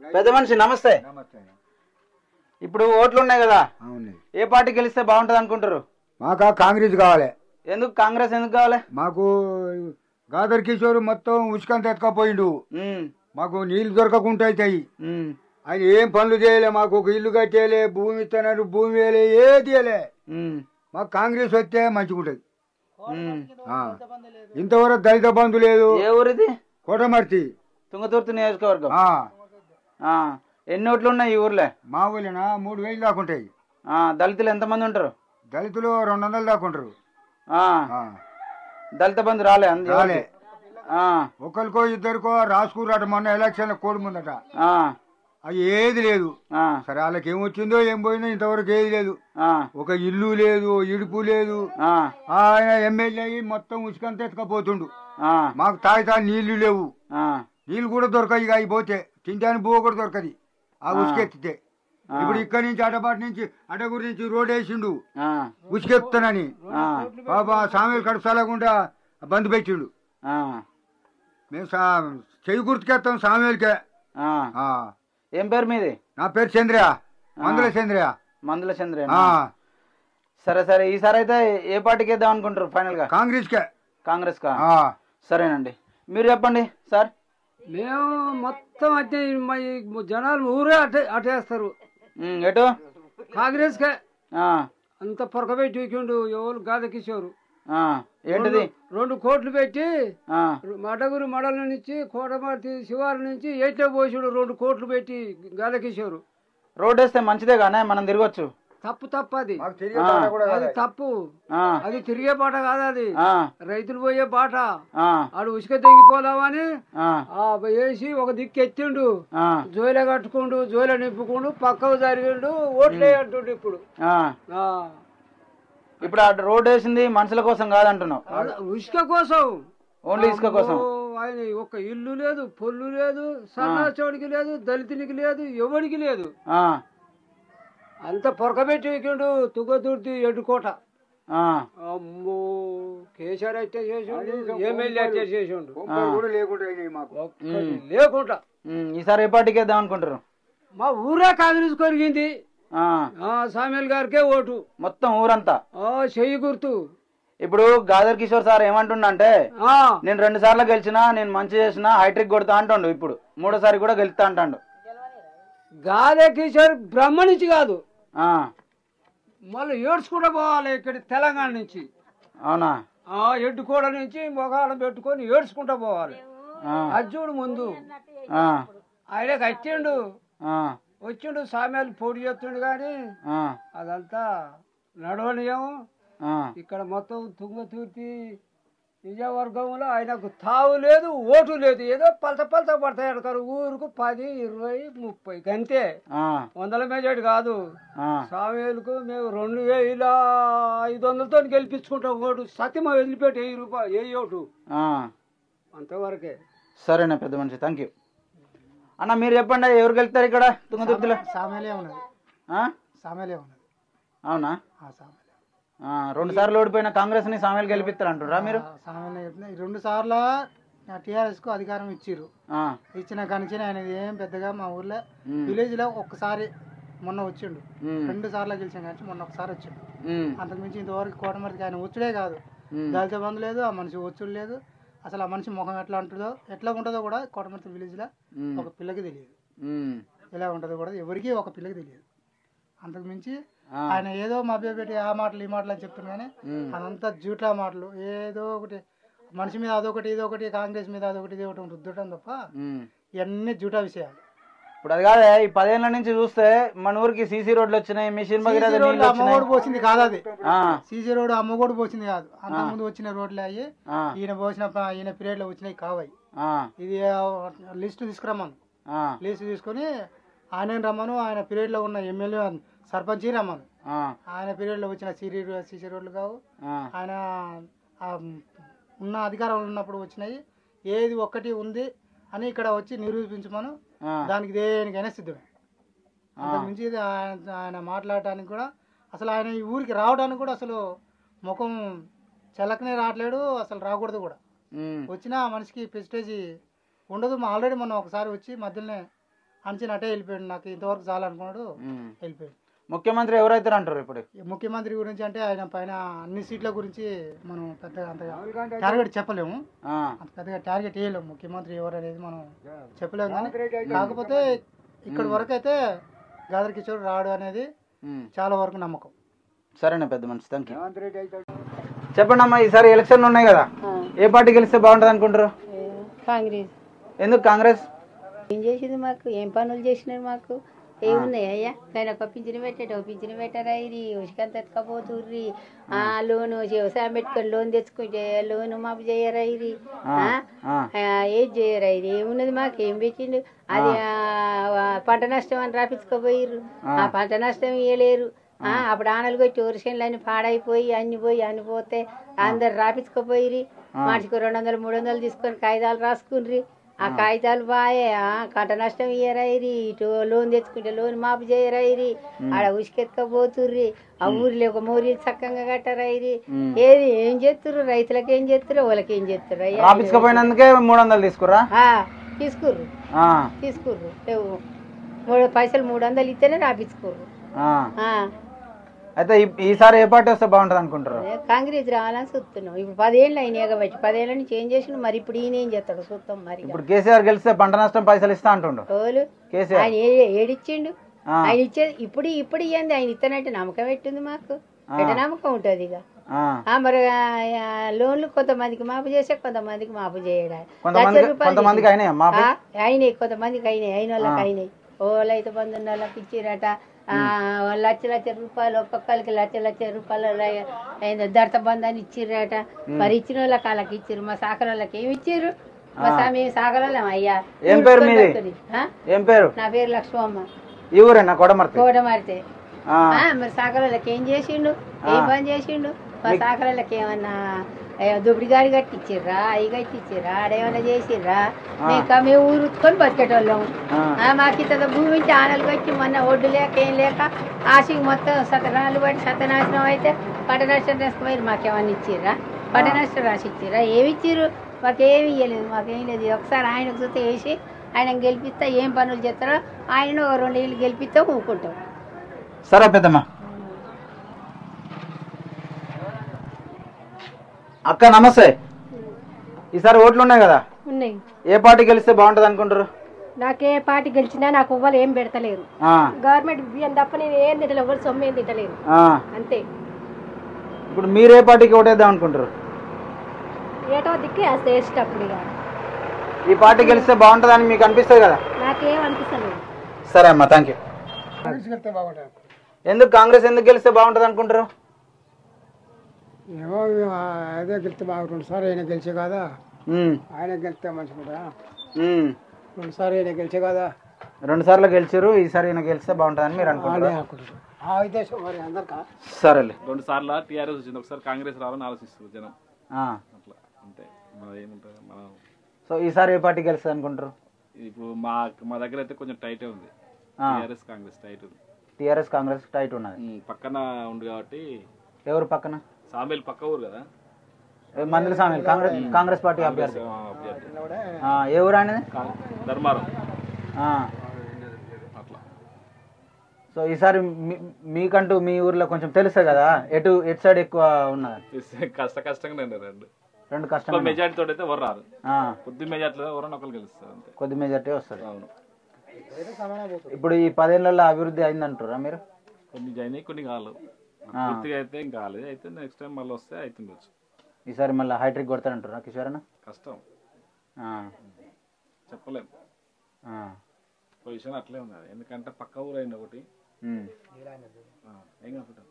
పెద్ద మనిషి నమస్తే నమస్తే ఇప్పుడు ఓట్లు ఉన్నాయి కదా అవును ఏ పార్టీ గెలిస్తే బాగుంటది అనుకుంటారు మాకు కాంగ్రెస్ కావాలి ఎందుకు కాంగ్రెస్ ఎందుకు కావాలి మాకు గాదర్ కిషోర్ మొత్తం ఉసుకంత ఎత్తుకపోయిండు ఉమ్, మాకు నీళ్లు దొరకకుండా అవుతాయి ఉమ్, ఆయన ఏం పనులు చేయలే మాకు ఒక ఇల్లు కట్టేయలే భూమి ఇస్తున్నారు భూమి వేయలే ఏది చేయలే ఉమ్, మాకు కాంగ్రెస్ వస్తే మంచిగా ఉంటుంది ఉమ్. ఆ. ఇంతవరకు దళిత బంధు లేదు ఏ ఊరిది కోటమర్తి తుంగతుర్తి నియోజకవర్గం ఆ. ఆ, ఎన్ని ఓట్లు ఉన్నాయి ఈ ఊర్లో మా ఊళ్ళోనా మూడు వేలు దాకా ఉంటాయి ఆ, దళితులు ఎంతమంది ఉంటారు దళితులు రెండు వందలు దాకా ఉంటారు ఆ, ఆ. దళిత బంధు రాలే అంది రాలే ఆ, ఒకరికో ఇద్దరికో రాసుకురాట మొన్న ఎలక్షన్ కోడి ముందట ఆ, అది ఏది లేదు ఆ, సరే వాళ్ళకి ఏం వచ్చిందో ఏం పోయిందో ఇంతవరకు ఏది లేదు ఆ, ఒక ఇల్లు లేదు ఇడుపు లేదు ఆ, ఆయన ఎమ్మెల్యే అయ్యి మొత్తం ఉసుకంత ఎత్తుకపోతుండు ఆ, మాకు తాగితా నీళ్లు లేవు ఆ, నీళ్ళు కూడా దొరకాయి ఇక అవి పోతే తింటానికి బువ్వ కూడా దొరకది ఆ ఉసుకెత్తితే ఇప్పుడు ఇక్కడి నుంచి అటపాటి నుంచి అటగురి నుంచి రోడ్ వేసిండు ఆ, ఉసుకెత్తానని ఆ, పాప సామెలు కడుపుసాలకుండా బంద్ పెట్టిండు ఆ, మేము సా చెయ్యి గుర్తుకెత్తాం సామెలకే ఆ. ఆ. ఏం పేరు మీది నా పేరు చంద్రయ్య మందుల చంద్రయ్య మందుల చంద్ర ఆ. సరే సరే ఈసారి అయితే ఏ పార్టీకి వేద్దాం అనుకుంటారు ఫైనల్ గా కాంగ్రెస్కే కాంగ్రెస్ కా ఆ. సరేనండి మీరు చెప్పండి సార్ మేము మొత్తం అట్టే మా ఈ జనాలు ఊరే అటే అటేస్తారు ఉమ్, ఎటు కాంగ్రెస్కే ఆ, అంత పొరకబెట్టి వీకుండు ఎవరు గాద కిషోరు ఆ, ఏంటిది రెండు కోట్లు పెట్టి ఆ, మడగురు మడల నుంచి కోటమార్తి శివారు నుంచి ఏట్లో పోసాడు రెండు కోట్లు పెట్టి గాద కిషోరు రోడ్ వేస్తే మంచిదే కానీ మనం తిరగచ్చు తప్పు తప్పు అది మాకు తిరిగే తాట కూడా అది కాదు. తప్పు ఆ, అది తిరిగే బాట కాదు అది ఆ, రైతులు పోయే బాట ఆ, ఆడు ఉసుక తెగిపోదామని ఆ, ఆ వేసి ఒక దిక్కు ఎత్తిండు ఆ, జోయిల కట్టుకుండు జోయిల నింపుకుండు పక్కకు జరిగిండు ఓట్లే అంటుండు ఇప్పుడు ఆ. ఆ. ఇప్పుడు ఆ రోడ్ వేసింది మనుషుల కోసం కాదంటున్నావు అలా ఉసుక కోసం ఓన్లీ ఇసుక కోసం ఓ, ఆయన ఒక ఇల్లు లేదు పొల్లు లేదు సన్నాచోడికి లేదు దళితునికి లేదు ఎవడికి లేదు ఆ, అంత పొరకబెట్టి ఎక్కిండు తుగ్గతుర్తి ఎడ్డుకోట ఆ, అమ్మో కేసీఆర్ అయితే చేసిండు ఎమ్మెల్యే అయితే చేసిండు ఒక్కరు కూడా లేకుండా అయినాయి మాకు ఒక్కటి లేకుండా ఉమ్, ఈసారి ఏ పార్టీకి వేద్దాం అనుకుంటారు మా ఊరే కాంగ్రెస్ కొరిగింది ఆ, ఆ సామ్యుల్ గారికే ఓటు మొత్తం ఊరంతా ఆ చెయ్యి గుర్తు ఇప్పుడు గాదర్ కిషోర్ సార్ ఏమంటుండంటే ఆ నేను రెండు సార్లు గెలిచినా నేను మంచి చేసినా హైట్రిక్ కొడతా అంటుండు ఇప్పుడు మూడోసారి కూడా గెలుస్తా అంటాడు గాదే కిషోర్ బ్రహ్మ నుంచి కాదు ఆ, మళ్ళీ ఏడ్చుకుంటూ పోవాలి ఇక్కడ తెలంగాణ నుంచి అవునా ఆ ఎడ్డుకోడ నుంచి మొగాలం పెట్టుకొని ఏడ్చుకుంటూ పోవాలి ఆ, అర్జునుడు ముందు ఆ, ఆయన కట్టిండు ఆ, వచ్చిండు సామ్యాలు పోటీ చేస్తుండు కానీ ఆ, అదంతా నడవనీయం ఆ, ఇక్కడ మొత్తం తుంగతూర్తి నిజవర్గంలో ఆయనకు తావు లేదు ఓటు లేదు ఏదో పలత పలత పడతాయి అడతారు ఊరుకు పది ఇరవై ముప్పై అంతే ఆ, వందల మెజార్టీ కాదు ఆ, సావేలకు మేము రెండు వేల ఐదు వందలతో గెలిపించుకుంటాం ఓటు సత్యమ వదిలిపెట్టి వెయ్యి రూపాయలు ఏ ఓటు ఆ. అంతవరకే సరేనా పెద్ద మనిషి థ్యాంక్ యూ అన్న మీరు చెప్పండి ఎవరు గెలుస్తారు ఇక్కడ తుంగతుర్తిలో సామెలే ఉన్నది ఆ? సామెలే ఉన్నది అవునా ఆ సామెలే ఆ, రెండు సార్లు ఓడిపోయిన కాంగ్రెస్ ని సామెలు గెలిపిస్తారు అంటారా మీరు సామెలే చెప్తున్నా ఈ రెండు సార్లు టీఆర్ఎస్ కు అధికారం ఇచ్చిర్రు ఆ, ఇచ్చిన కనిచి ఆయన ఏం పెద్దగా మా ఊర్లో ఉమ్, విలేజ్ లో ఒక్కసారి మొన్న వచ్చిండు ఉమ్, రెండు సార్లు గెలిచాం కానీ మొన్న ఒకసారి వచ్చిండు ఉమ్, అంతకుమించి ఇంతవరకు కోటమరికి ఆయన వచ్చుడే కాదు ఉమ్, దళిత బంధు లేదు ఆ మనిషి వచ్చుడు లేదు అసలు ఆ మనిషి ముఖం ఎట్లా ఉంటుందో ఎట్లా ఉంటుందో కూడా కోటమర్తి విలేజ్ లో ఉమ్, ఒక పిల్లకి తెలియదు ఉమ్, ఎలా ఉంటుందో కూడా ఎవరికి ఒక పిల్లకి తెలియదు అంతకు మించి ఆ, ఆయన ఏదో మభ్య పెట్టి ఆ మాటలు ఈ మాటలు అని చెప్తున్నా కానీ ఉమ్, అదంతా జూట్లా మాటలు ఏదో ఒకటి మనిషి మీద అదొకటి ఇదొకటి కాంగ్రెస్ మీద అదొకటి ఇది ఒకటి రుద్దటం తప్ప ఉమ్. ఇవన్నీ జూటా విషయాలు ఇప్పుడు అది కాదే ఈ పదేళ్ల నుంచి చూస్తే మన ఊరికి సీసీ రోడ్లు వచ్చినాయి మిషన్ భగీరథ సీసీ నీళ్ళు రోడ్లు అమ్మఒడి వచ్చినాయి పోసింది కాదు అది ఆ, సీసీ రోడ్ అమ్మఒడి పోసింది కాదు అంతకుముందు వచ్చిన రోడ్లు అయ్యి ఆ, ఈయన పోసిన ప- ఈయన పీరియడ్ లో వచ్చినాయి కావాయి ఆ, ఇది లిస్ట్ తీసుకురమ్మను ఆ, లిస్ట్ తీసుకొని ఆయన రమ్మను ఆయన పీరియడ్ లో ఉన్న ఎమ్మెల్యే సర్పంచ్ రమ్మను ఆ, ఆయన పీరియడ్ లో వచ్చిన సీరీ సీసీ రోడ్లు కావు ఆ, ఆయన ఆ ఉన్న అధికారంలో ఉన్నప్పుడు వచ్చినాయి ఏది ఒక్కటి ఉంది అని ఇక్కడ వచ్చి నిరూపించమను ఆ, దానికి దేనికైనా సిద్ధమే అంతకుమించి ఇది ఆయన ఆయన మాట్లాడటానికి కూడా అసలు ఆయన ఈ ఊరికి రావడానికి కూడా అసలు ముఖం చెలకనే రావట్లేడు అసలు రాకూడదు కూడా ఉమ్, వచ్చినా ఆ మనిషికి ప్రెస్టేజ్ ఉండదు ఆల్రెడీ మనం ఒకసారి వచ్చి మధ్యలోనే అంచిన అటే వెళ్ళిపోయాడు నాకు ఇంతవరకు చాలు అనుకున్నాడు ఉమ్. వెళ్ళిపోయాడు ముఖ్యమంత్రి ఎవరైతారు అంటారు ఇప్పుడు ఈ ముఖ్యమంత్రి గురించి అంటే ఆయన పైన అన్ని సీట్ల గురించి మనం పెద్దగా అంతగా టార్గెట్ చెప్పలేము ఆ, అంత పెద్దగా టార్గెట్ వేయలేము ముఖ్యమంత్రి ఎవరు అనేది మనం చెప్పలేము కానీ కాకపోతే ఇక్కడ వరకు అయితే గాదర్ కిషోర్ రాడు అనేది ఉమ్. చాలా వరకు నమ్మకం సరేనా పెద్ద మనిషి థ్యాంక్ యూ చెప్పండి అమ్మా ఈసారి ఎలక్షన్లు ఉన్నాయి కదా ఏ పార్టీ గెలిస్తే బాగుంటుంది అనుకుంటారు కాంగ్రెస్ ఎందుకు కాంగ్రెస్ ఏం చేసింది మాకు ఏం పనులు చేసినారు మాకు ఏమున్నాయి అయ్యా ఆయన ఒక పింఛను పెట్టాడు ఒక పింఛను పెట్టారా ఇది ఉసుకంత ఎత్తుకపోతుర్రి ఆ లోను వ్యవసాయం పెట్టుకొని లోన్ తెచ్చుకుంటే లోను మాపు చేయరా ఇది ఆ? ఆ. ఆ, ఏం చేయరా ఇది ఏమున్నది మాకు ఏం పెట్టిండు అది ఆ, ఆ, పంట నష్టం అని రాపించుకోపోయిర్రు ఆ పంట నష్టం ఇయ్యలేరు ఆ, అప్పుడు ఆనలు కొట్టి ఊరిషన్లు అన్ని పాడైపోయి అన్ని పోయి అన్ని పోతే అందరు రాపించుకోపోయిరి మనిషికి రెండు వందలు మూడు వందలు తీసుకొని కాగితాలు రాసుకుండ్రి ఆ కాగితాలు బాయే ఆ, పంట నష్టం ఇయ్యరైరి ఇటు లోన్ తెచ్చుకుంటే లోన్ మాపు చేయరైరి ఆడ ఉసుకెత్తుకపోతుర్రి ఆ ఊరిలో ఒక మోరీలు చక్కగా కట్టరైరి ఏది ఏం చేస్తుర్రు రైతులకు ఏం చేస్తుర్రు వాళ్ళకి ఏం చేస్తుర్రు అయ్యా రాపించకపోయినందుకే మూడు వందలు తీసుకురా ఆ, తీసుకుర్రు ఆ, తీసుకుర్రు లేవు మూడు పైసలు మూడు వందలు ఇస్తేనే రాపించుకోర్రు ఆ. ఆ, అయితే ఈ- ఈసారి ఏ పార్టీ వస్తే బాగుంటుంది అనుకుంటారు అదే కాంగ్రెస్ రావాలని చూస్తున్నాం ఇప్పుడు పదేళ్ళు అయినాయి కాబట్టి పదేళ్ళ నుంచి ఏం చేసిన మరి ఇప్పుడు ఈయన ఏం చేస్తాడు చూస్తాం మరి ఇప్పుడు కేసీఆర్ గెలిస్తే పంట నష్టం పైసలు ఇస్తా అంటుండు కోలు కేసీఆర్ ఆయన ఏ- ఏడిచ్చిండు ఆ. ఆయన ఇచ్చేది ఇప్పుడు ఇప్పుడు ఇయ్యండి ఆయన ఇస్తానంటే నమ్మకం పెట్టింది మాకు ఎట నమ్మకం ఉంటుంది ఇక ఆ. ఆ, మరి ఆ, ఆ, లోన్లు కొంతమందికి మాపు చేసే కొంతమందికి మాపు చేయడా కొంతమంది కొంతమందికి అయినాయి మాపి అయినాయి కొంతమందికి అయినాయి అయిన వాళ్ళకి అయినాయి ఓళ్ళు అయితే బంధు ఉన్న వాళ్ళకి ఇచ్చిరట ఆ, లక్ష లక్ష రూపాయలు ఒక్కొక్కరికి లక్ష లక్ష రూపాయలు అయింది దడత బంధాన్ని ఇచ్చిర్రట మరి ఇచ్చిన వాళ్ళకి వాళ్ళకి ఇచ్చిర్రు మా సాకల వాళ్ళకి ఏమి ఇచ్చిర్రు మా స్వామి సాకల వాళ్ళం అయ్యా ఏం పేరు మీది? ఆ? ఏం పేరు నా పేరు లక్ష్మమ్మ ఈ ఊరేనా కొడమర్తి కోట మారితే ఆ. ఆ, మరి సాకలకి ఏం చేసిండు ఏం పని చేసిండు మా సాకలకి ఏమన్నా ఏ, దుబ్బడి గాడి కట్టించిర్రా అవి కట్టించిర్రా ఆడేమన్నా చేసిర్రా ఇంకా మేము ఊరుకొని బతికేటోళ్ళం ఆ. ఆ, మాకు ఇంత భూమి నుంచి ఆనలు కట్టి మొన్న ఒడ్డు లేక ఏం లేక ఆశకి మొత్తం సతనాలు పట్టి సతనాశనం అయితే పంట నష్టం తీసుకుపోయి మాకేమన్నా ఇచ్చిర్రా పంట నష్టం రాసి ఇచ్చిర్రా ఏమి ఇచ్చిర్రు మాకేమి ఇవ్వలేదు మాకేం లేదు ఒకసారి ఆయనకు చూస్తే వేసి ఆయన గెలిపిస్తా ఏం పనులు చేస్తారో ఆయన ఓ రెండు ఏళ్ళు గెలిపిస్తే ఊరుకుంటాం సరే పెద్దమ్మ అక్క నమస్తే ఈసారి ఓట్లు ఉన్నాయి కదా ఉన్నాయి ఏ పార్టీ గెలిస్తే బాగుంటుంది అనుకుంటారు నాకే పార్టీ గెలిచినా నాకు ఎవ్వరు ఏం పెడతలేరు ఆ, గవర్నమెంట్ బియ్యం తప్ప నేను ఏం తింటలేరు ఎవరు సొమ్ము ఏం తింటలేరు ఆ. అంతే ఇప్పుడు మీరు ఏ పార్టీకి ఓటేద్దాం అనుకుంటారు ఏటో దిక్కు వేస్తే వేసేటప్పుడు ఇక ఈ పార్టీ గెలిస్తే బాగుంటుందని మీకు అనిపిస్తుంది కదా నాకేం అనిపిస్తలేదు సరే అమ్మా థ్యాంక్ యూ ఎందుకు కాంగ్రెస్ ఎందుకు గెలిస్తే బాగుంటుంది అనుకుంటారు ఏమో అదే గెలిస్తే బాగా రెండు సార్లు ఆయన గెలిచే కదా ఉమ్, ఆయన గెలిస్తే మంచిగా ఉమ్. రెండు సార్లు ఆయన గెలిచే కదా రెండు సార్లు గెలిచారు ఈసారి ఈయన గెలిస్తే బాగుంటుందని మీరు అనుకుంటారు అనుకుంటారు ఆ ఉద్దేశం మరి అందరికా సరేలే రెండు సార్లు టీఆర్ఎస్ వచ్చింది ఒకసారి కాంగ్రెస్ రావాలని ఆలోచిస్తారు జనం ఆ. అట్లా అంతే మన ఏముంటుంది మనం సో ఈసారి ఏ పార్టీ గెలుస్తుంది అనుకుంటారు ఇప్పుడు మా మా దగ్గర అయితే కొంచెం టైటే ఉంది ఆ. టీఆర్ఎస్ కాంగ్రెస్ టైట్ ఉంది టీఆర్ఎస్ కాంగ్రెస్ టైట్ ఉన్నది ఉమ్, పక్కన ఉంది కాబట్టి ఎవరు పక్కన సామేలు పక్క ఊరు కదా ఏ మందుల స్వామి కాంగ్రెస్ కాంగ్రెస్ పార్టీ అభ్యర్థి ఆ, అభ్యర్థి. ఆ, ఏ ఊరు అనేది కా- ధర్మారం ఆ. అట్లా సో ఈసారి మీ- మీకంటూ మీ ఊర్లో కొంచెం తెలుసు కదా ఎటు ఎటు సైడ్ ఎక్కువ ఉన్నది ఇస్తే కష్ట కష్టంగానే ఉంది రెండు రెండు ఎక్కువ కష్టం మెజార్టీ తోటి అయితే ఎవరు రారు ఆ, కొద్ది మెజార్టీలో ఎవరైనా ఒకరు గెలుస్తారు అంతే కొద్ది మెజార్టీ వస్తుంది అవును ఇప్పుడు ఈ పదేళ్లలో అభివృద్ధి అయిందంటారా మీరు కొన్ని అయినాయి కొన్ని కాలేదు ఆ. పూర్తిగా అయితే ఇంకా కాలేదు అయితే నెక్స్ట్ టైం మళ్ళీ వస్తే అవుతుండొచ్చు ఈసారి మళ్ళీ హైట్రిక్ కొడతారంటారా కిషోర్ అన్న కష్టం ఆ, చెప్పలేం ఆ, పొజిషన్ అట్లే ఉంది అది. ఎందుకంటే పక్క ఊరు అయింది ఒకటి ఉమ్. ఆ, ఏం కాకుండా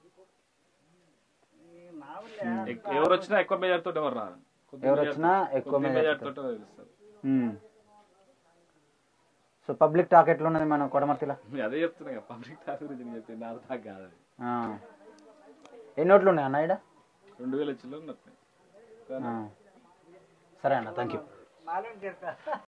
ఎక్- ఎవరు వచ్చినా ఎక్కువ మెజార్ తోటి ఎవరు రారు కొద్ది ఎవరు మెజార్ వచ్చినా తోటి- ఎక్కువ కొద్ది మెజార్ మెజార్ తోటి గెలుస్తారు ఉమ్. సో పబ్లిక్ టాక్ ఎట్లా ఉన్నది మన కొడమర్తిలో నేను అదే చెప్తున్నా కదా పబ్లిక్ టాక్ గురించి నేను చెప్పింది నాకు టాక్ కాదు అది ఆ. ఎన్ని ఓట్లు ఉన్నాయి అన్న ఈడ రెండు వేల వచ్చిలో ఉన్నట్టు ఆ. సరే అన్న థ్యాంక్ యూ